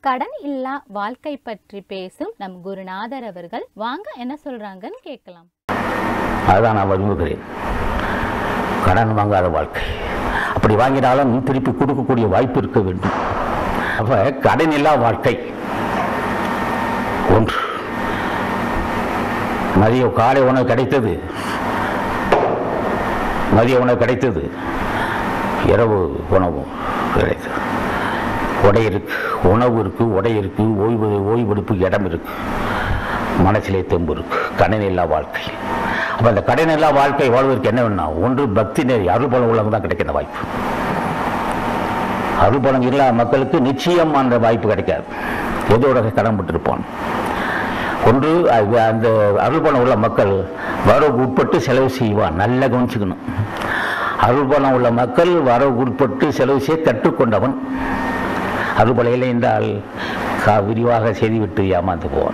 கடன் இல்லா வாழ்க்கை பற்றி பேசும் நம் குருநாதர் அவர்கள் வாங்க என்ன சொல்றாங்கன்னு கேட்கலாம் அதுதான் நான் விரும்புகிறேன் கடன் வாங்காத வாழ்க்கை அப்படி வாங்கினாலும் திருப்பி கொடுக்கக்கூடிய வாய்ப்பு இருக்க வேண்டும் அப்ப கடன் இல்லா வாழ்க்கை ஒன்று மதிய காலை உணவு கிடைத்தது மதிய உணவு கிடைத்தது இரவு உணவு கிடைத்தது உடை இருக்கு உணவு இருக்கு உடை இருக்கு ஓய்வு ஓய்வெடுப்பு இடம் இருக்கு மனசிலே தெம்பு இருக்கு கடன் இல்லா வாழ்க்கை அப்போ அந்த கடன் இல்லா வாழ்க்கை வாழ்வதற்கு என்ன வேணும் ஒன்று பக்தி நெறி அருள்பலம் உள்ளவங்க தான் கிடைக்கிற வாய்ப்பு அருள்பலம் இல்லாத மக்களுக்கு நிச்சயம் அந்த வாய்ப்பு கிடைக்காது எதோட கடன் பட்டிருப்பான் ஒன்று அது அந்த அருள்பலம் உள்ள மக்கள் வரவு உட்பட்டு செலவு செய்வான் நல்லா கவனிச்சுக்கணும் அருள்பலம் உள்ள மக்கள் வரவு உட்பட்டு செலவு செய்ய கற்றுக்கொண்டவன் அருள்பலம் இல்லை என்றால் கா விரிவாக செய்துவிட்டு ஏமாந்து போவான்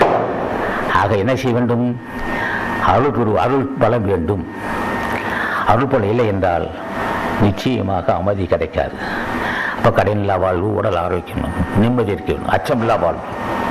ஆக என்ன செய்ய வேண்டும் அருள் குரு அருள் பலம் வேண்டும் அருள் பலம் இல்லை என்றால் நிச்சயமாக அமைதி கிடைக்காது அப்போ கடனில்லா வாழ்வு உடல் ஆரோக்கியம் நிம்மதி இருக்க வேண்டும் அச்சமில்லா வாழ்வு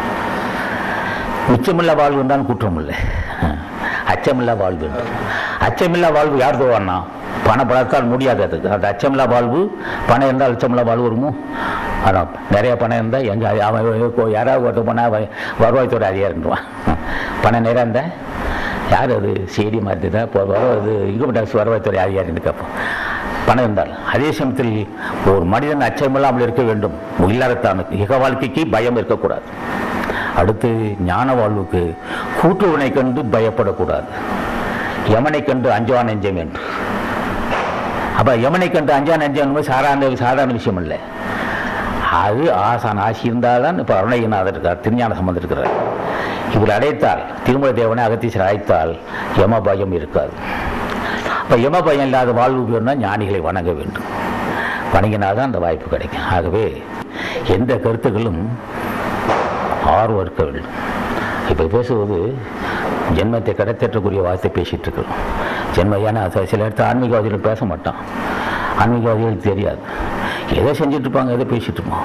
மிச்சமில்லா வாழ்வு தான் குற்றம் இல்லை அச்சமில்லா வாழ்வு வேண்டும் அச்சமில்லா வாழ்வு யார் தருவான்னா பணம் பழத்தால் முடியாது அதுக்கு அந்த அச்சமில்லா வாழ்வு பணம் இருந்தால் அச்சமில்லா வாழ்வு வருமோ அதான் நிறைய பணம் இருந்தால் எங்கே அவன் யாராவது ஒருத்தர் போனால் வருவாய்த்துறை அதிகாரின்றான் பணம் நிறைய இருந்தால் யார் அது செய்தி மாதிரி தான் இப்போ வர அது இன்கம் டேக்ஸ் வருவாய்த்துறை அதிகாரின்னு கேட்போம் பணம் இருந்தால் அதே சமயத்தில் ஒரு மனிதன் அச்சமில்லாமல் இருக்க வேண்டும் இல்லறத்தானுக்கு இக வாழ்க்கைக்கு பயம் இருக்கக்கூடாது அடுத்து ஞான வாழ்வுக்கு கூட்டுவனை கண்டு பயப்படக்கூடாது யமனை கண்டு அஞ்சுவான் நெஞ்சம் என்று அப்போ யமனை கண்டு அஞ்சான் நெஞ்சம் சாதாரண சாதாரண விஷயம் இல்லை அது ஆசான் ஆசி இருந்தால் தான் இப்போ அருணகிரிநாதர் இருக்கார் திருஞான சம்பந்தம் இருக்கிறார் இவர் அடைத்தால் திருமல தேவனை அகத்தீஸ்வரர் அழைத்தால் யம பயம் இருக்காது அப்போ யம பயம் இல்லாத வாழ்வு வேணும்னா ஞானிகளை வணங்க வேண்டும் வணங்கினால் தான் அந்த வாய்ப்பு கிடைக்கும் ஆகவே எந்த கருத்துக்களும் ஆர்வம் இருக்க வேண்டும் இப்போ பேசுவது ஜென்மத்தை கடத்தேற்றக்கூடிய வார்த்தை பேசிகிட்டு இருக்கிறோம் ஜென்ம ஏன்னா அது சில இடத்துல ஆன்மீகவாதிகள் பேச மாட்டான் ஆன்மீகவாதிகளுக்கு தெரியாது எதை செஞ்சுட்டு இருப்பாங்க எதை பேசிட்டு இருப்போம்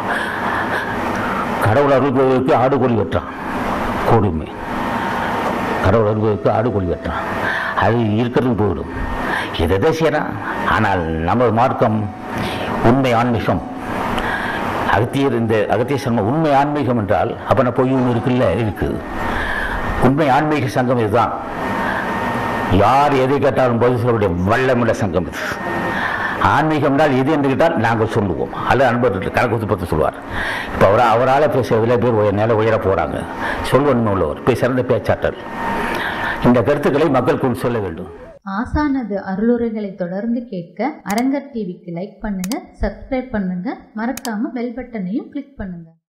கடவுள் அருள்வதற்கு ஆடு கோழி வெட்டுறான் கொடுமை கடவுள் அருள்வதற்கு ஆடு கோழி வெட்டுறான் அது இருக்கிறது போயிடும் எதை எதை செய்யறான் ஆனால் நம்ம மார்க்கம் உண்மை ஆன்மீகம் அகத்தியர் இந்த அகத்திய சங்கம் உண்மை ஆன்மீகம் என்றால் அப்போ நான் பொய் ஒன்று இருக்குல்ல இருக்குது உண்மை ஆன்மீக சங்கம் இதுதான் யார் எதை கேட்டாலும் பதில் சொல்லக்கூடிய வல்லமிட சங்கம் இது ஆன்மீகம் என்றால் எது என்று கேட்டால் நாங்கள் சொல்லுவோம் அல்லது அன்பர்கள் கணக்கு பற்றி சொல்வார் இப்போ அவர் அவரால் பேச இதில் பேர் உயர் நிலை உயர போகிறாங்க சொல்வன்மை உள்ளவர் இப்போ சிறந்த பேச்சாற்றல் இந்த கருத்துக்களை மக்களுக்குள் சொல்ல வேண்டும் ஆசானது அருளுரைகளை தொடர்ந்து கேட்க அரங்கர் டிவிக்கு லைக் பண்ணுங்க சப்ஸ்கிரைப் பண்ணுங்க மறக்காம பெல் பட்டனையும் கிளிக் பண்ணுங்க